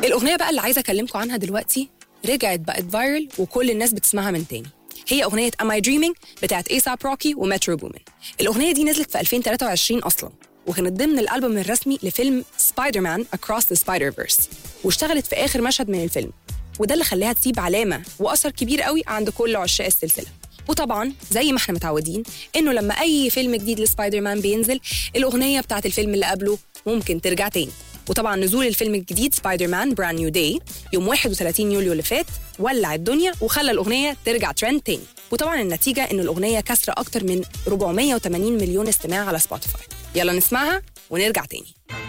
الأغنية بقى اللي عايزة أكلمكم عنها دلوقتي رجعت بقت فايرل وكل الناس بتسمعها من تاني هي أغنية Am I Dreaming بتاعت ايساب روكي ومترو بومن الأغنية دي نزلت في 2023 أصلا وكانت ضمن الألبوم الرسمي لفيلم سبايدر مان Across the Spider-Verse واشتغلت في آخر مشهد من الفيلم وده اللي خلاها تسيب علامة وأثر كبير قوي عند كل عشاق السلسلة وطبعا زي ما احنا متعودين انه لما اي فيلم جديد لسبايدر مان بينزل الاغنيه بتاعت الفيلم اللي قبله ممكن ترجع تاني وطبعا نزول الفيلم الجديد سبايدر مان براند نيو داي يوم 31 يوليو اللي فات ولع الدنيا وخلى الاغنيه ترجع ترند تاني وطبعا النتيجه ان الاغنيه كسره اكتر من 480 مليون استماع على سبوتيفاي يلا نسمعها ونرجع تاني